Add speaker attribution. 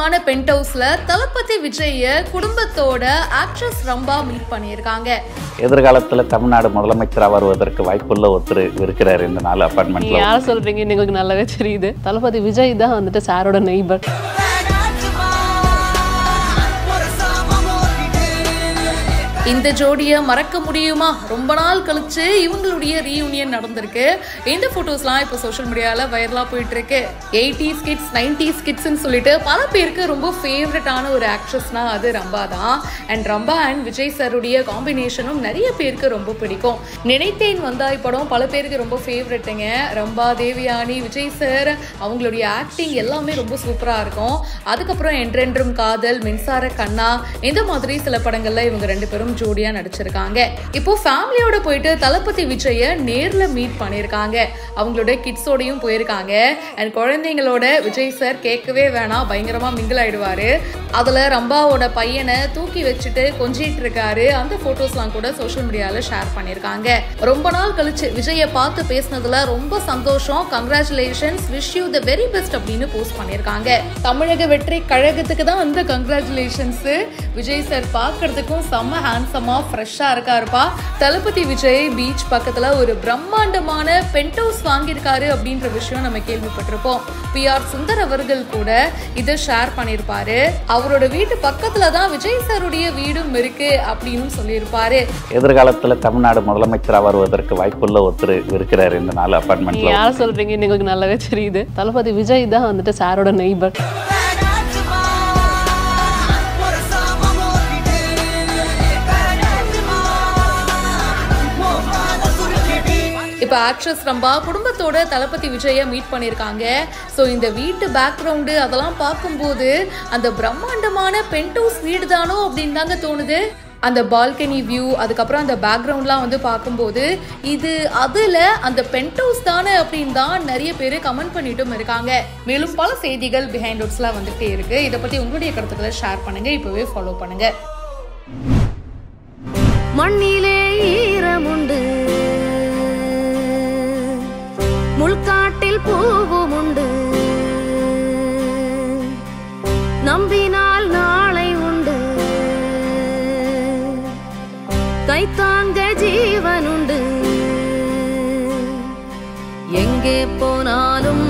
Speaker 1: பிரம்மாண்டமான பென்ட் ஹவுஸ்ல தளபதி விஜய குடும்பத்தோட ஆக்ட்ரஸ் ரம்பா மீட் பண்ணியிருக்காங்க
Speaker 2: எதிர்காலத்தில் தமிழ்நாடு முதலமைச்சராக வருவதற்கு வாய்ப்புள்ள ஒருத்தர் இருக்கிறார் இந்த நாலு
Speaker 3: நீங்க
Speaker 2: அப்பார்ட்மெண்ட்ல
Speaker 3: யார சொல்றீங்க எங்களுக்கு நல்லாவே தெரியுது தளபதி விஜய் தான் வந்துட்டு சாரோட நெய்பர்
Speaker 1: இந்த ஜோடியை மறக்க முடியுமா ரொம்ப நாள் கழிச்சு இவங்களுடைய ரீயூனியன் நடந்திருக்கு இந்த போட்டோஸ்லாம் இப்போ சோஷியல் மீடியாவில் வைரலாக போயிட்டு இருக்கு எயிட்டிஸ் கிட்ஸ் நைன்டிஸ் கிட்ஸ்ன்னு சொல்லிட்டு பல பேருக்கு ரொம்ப ஃபேவரட்டான ஒரு ஆக்ட்ரஸ்னா அது ரம்பா தான் அண்ட் ரம்பா அண்ட் விஜய் சாருடைய காம்பினேஷனும் நிறைய பேருக்கு ரொம்ப பிடிக்கும் நினைத்தேன் வந்தாய் படம் பல பேருக்கு ரொம்ப ஃபேவரட்டுங்க ரம்பா தேவியானி விஜய் சார் அவங்களுடைய ஆக்டிங் எல்லாமே ரொம்ப சூப்பராக இருக்கும் அதுக்கப்புறம் என்றென்றும் காதல் மின்சார கண்ணா இந்த மாதிரி சில படங்கள்ல இவங்க ரெண்டு பேரும் ஜோடியா நடிச்சிருக்காங்க இப்போ ஃபேமிலியோட போயிட்டு தளபதி விஜய நேர்ல மீட் பண்ணியிருக்காங்க அவங்களோட கிட்ஸோடையும் போயிருக்காங்க அண்ட் குழந்தைங்களோட விஜய் சார் கேட்கவே வேணாம் பயங்கரமா மிங்கிள் ஆயிடுவாரு அதுல ரம்பாவோட பையனை தூக்கி வச்சுட்டு கொஞ்சிட்டு இருக்காரு அந்த போட்டோஸ்லாம் கூட சோஷியல் மீடியால ஷேர் பண்ணியிருக்காங்க ரொம்ப நாள் கழிச்சு விஜயை பார்த்து பேசினதுல ரொம்ப சந்தோஷம் congratulations wish you the very best அப்படின்னு போஸ்ட் பண்ணியிருக்காங்க தமிழக வெற்றி கழகத்துக்கு தான் அந்த கங்க்ராச்சுலேஷன்ஸ் விஜய் சார் பார்க்கறதுக்கும் செம்ம ஹேண்ட்ஸமா ஃப்ரெஷ்ஷாக இருக்காருப்பா தளபதி விஜய் பீச் பக்கத்துல ஒரு பிரம்மாண்டமான பென்ட் ஹவுஸ் வாங்கியிருக்காரு அப்படின்ற விஷயம் நம்ம கேள்விப்பட்டிருப்போம் பி ஆர் சுந்தர் அவர்கள் கூட இதை ஷேர் பண்ணியிருப்பாரு அவரோட வீட்டு பக்கத்துல தான் விஜய் சாருடைய வீடும் இருக்கு அப்படின்னு சொல்லியிருப்பாரு
Speaker 2: எதிர்காலத்தில் தமிழ்நாடு முதலமைச்சராக வருவதற்கு வாய்ப்புள்ள ஒருத்தர் இருக்கிறார் இந்த நாலு
Speaker 3: நீங்க
Speaker 2: அப்பார்ட்மெண்ட்ல
Speaker 3: யார சொல்றீங்க எங்களுக்கு நல்லாவே தெரியுது தளபதி விஜய் தான் வந்துட்டு சாரோட நெய்பர்
Speaker 1: இப்போ ஆக்ட்ரஸ் ரம்பா குடும்பத்தோட தளபதி விஜய மீட் பண்ணியிருக்காங்க ஸோ இந்த வீட்டு பேக்ரவுண்டு அதெல்லாம் பார்க்கும்போது அந்த பிரம்மாண்டமான பென்ட் ஹவுஸ் வீடு தானோ அப்படின்னு தாங்க தோணுது அந்த பால்கனி வியூ அதுக்கப்புறம் அந்த பேக்ரவுண்ட்லாம் வந்து பார்க்கும்போது இது அதில் அந்த பென்ட் ஹவுஸ் தானே அப்படின்னு தான் நிறைய பேர் கமெண்ட் பண்ணிட்டும் இருக்காங்க மேலும் பல செய்திகள் பிஹைண்ட் நோட்ஸ்லாம் வந்துகிட்டே இருக்கு இதை பற்றி உங்களுடைய கருத்துக்களை ஷேர் பண்ணுங்க இப்போவே ஃபாலோ பண்ணுங்க
Speaker 4: மண்ணிலே ஈரமுண்டு முள்காட்டில் பூவும் உண்டு நம்பினால் நாளை உண்டு கைத்தாங்க ஜீவனுண்டு எங்கே போனாலும்